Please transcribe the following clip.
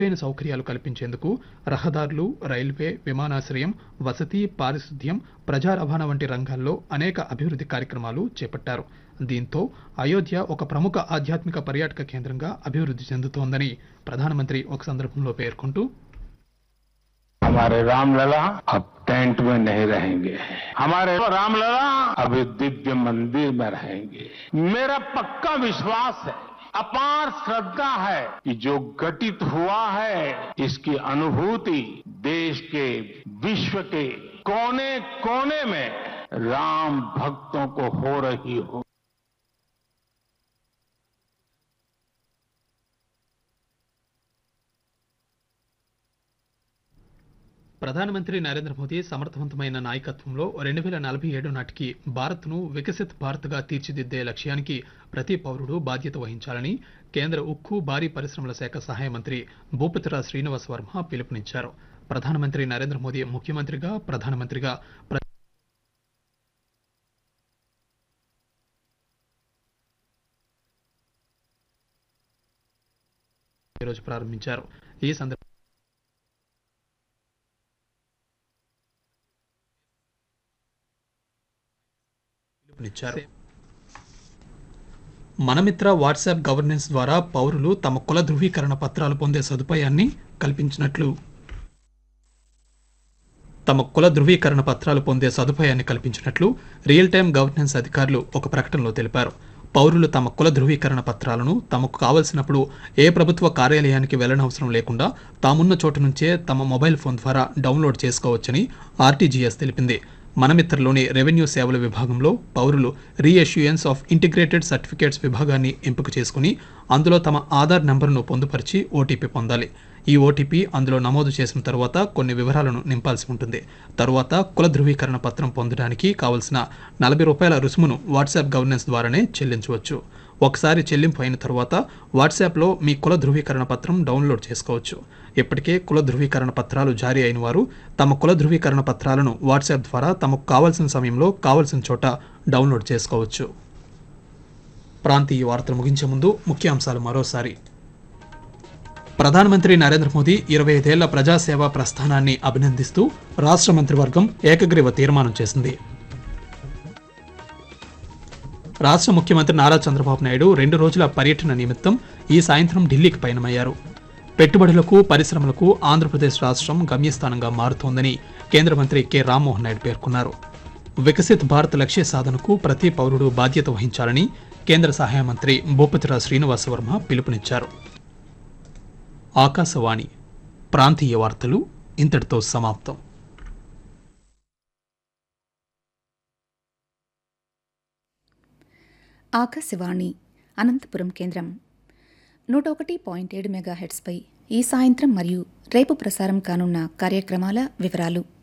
మెరుగైన సౌకర్యాలు కల్పించేందుకు రహదారులు రైల్వే విమానాశ్రయం వసతి పారిశుద్ధ్యం ప్రజా రవాణా వంటి రంగాల్లో అనేక అభివృద్ధి కార్యక్రమాలు చేపట్టారు దీంతో అయోధ్య ఒక ప్రముఖ ఆధ్యాత్మిక పర్యాటక కేంద్రంగా అభివృద్ధి చెందుతోందని ప్రధానమంత్రి ఒక సందర్భంలో పేర్కొంటూ हमारे रामलला अब टेंट में नहीं रहेंगे हमारे रामलला अब इस दिव्य मंदिर में रहेंगे मेरा पक्का विश्वास है अपार श्रद्धा है कि जो घटित हुआ है इसकी अनुभूति देश के विश्व के कोने कोने में राम भक्तों को हो रही हो ప్రధానమంత్రి నరేంద్ర మోదీ సమర్థవంతమైన నాయకత్వంలో రెండు వేల నలభై ఏడు నాటికి భారత్ను వికసిత్ భారత్గా తీర్చిదిద్దే లక్ష్యానికి ప్రతి పౌరుడు బాధ్యత వహించాలని కేంద్ర ఉక్కు భారీ పరిశ్రమల శాఖ సహాయ మంత్రి భూపతిరాజ్ శ్రీనివాస్ వర్మ పిలుపునిచ్చారు ప్రధానమంత్రి నరేంద్ర మోదీ ముఖ్యమంత్రిగా ప్రధానమంత్రిగా ప్ర- ఈరోజు ప్రారంభించారు ఈ సందర్భంగా పిలుపునిచ్చారు మనమిత్ర వాట్సాప్ గవర్నెన్స్ ద్వారా పౌరులు తమ కుల ధృవీకరణ పత్రాలు పొందే సదుపాయాన్ని కల్పించినట్లు తమ కుల ధృవీకరణ పత్రాలు పొందే సదుపాయాన్ని కల్పించినట్లు రియల్ టైం గవర్నెన్స్ అధికారులు ఒక ప్రకటనలో తెలిపారు పౌరులు తమ కుల ధృవీకరణ పత్రాలను తమకు కావలసినప్పుడు ఏ ప్రభుత్వ కార్యాలయానికి వెళ్లనవసరం లేకుండా తామున్న చోటు నుంచే తమ మొబైల్ ఫోన్ ద్వారా డౌన్లోడ్ చేసుకోవచ్చని ఆర్టీజీఎస్ తెలిపింది మనమిత్రలోని రెవెన్యూ సేవల విభాగంలో పౌరులు రీఎష్యూయన్స్ ఆఫ్ ఇంటిగ్రేటెడ్ సర్టిఫికేట్స్ విభాగాన్ని ఎంపిక చేసుకుని అందులో తమ ఆధార్ నంబర్ను పొందుపరిచి ఓటీపీ పొందాలి ఈ ఓటీపీ అందులో నమోదు చేసిన తరువాత కొన్ని వివరాలను నింపాల్సి ఉంటుంది తరువాత కుల ధృవీకరణ పత్రం పొందడానికి కావలసిన నలభై రూపాయల రుసుమును వాట్సాప్ గవర్నెన్స్ ద్వారానే చెల్లించవచ్చు ఒకసారి చెల్లింపు అయిన తరువాత వాట్సాప్లో మీ కుల ధృవీకరణ పత్రం డౌన్లోడ్ చేసుకోవచ్చు ఇప్పటికే కుల ధృవీకరణ పత్రాలు జారీ అయిన వారు తమ కుల ధృవీకరణ పత్రాలను వాట్సాప్ ద్వారా తమకు కావలసిన సమయంలో కావలసిన చోట డౌన్లోడ్ చేసుకోవచ్చు ప్రాంతీయ వార్తలు ముగించే ముందు ముఖ్యాంశాలు మరోసారి ప్రధానమంత్రి నరేంద్ర మోదీ ఇరవై ఐదేళ్ల ప్రజాసేవా ప్రస్థానాన్ని అభినందిస్తూ రాష్ట్ర మంత్రివర్గం ఏకగ్రీవ తీర్మానం చేసింది రాష్ట్ర ముఖ్యమంత్రి నారా చంద్రబాబు నాయుడు రెండు రోజుల పర్యటన నిమిత్తం ఈ సాయంత్రం ఢిల్లీకి పయనమయ్యారు పెట్టుబడులకు పరిశ్రమలకు ఆంధ్రప్రదేశ్ రాష్ట్రం గమ్యస్థానంగా మారుతోందని కేంద్ర మంత్రి కె రామ్మోహన్ నాయుడు పేర్కొన్నారు వికసిత్ భారత్ లక్ష్య సాధనకు ప్రతి పౌరుడు బాధ్యత వహించాలని కేంద్ర సహాయ మంత్రి భూపతిరాజ్ శ్రీనివాస వర్మ పిలుపునిచ్చారు ఆకాశవాణి ప్రాంతీయ వార్తలు ఇంతటితో సమాప్తం ఆకాశవాణి అనంతపురం కేంద్రం నూట ఒకటి పాయింట్ ఏడు మెగాహెడ్స్పై ఈ సాయంత్రం మరియు రేపు ప్రసారం కానున్న కార్యక్రమాల వివరాలు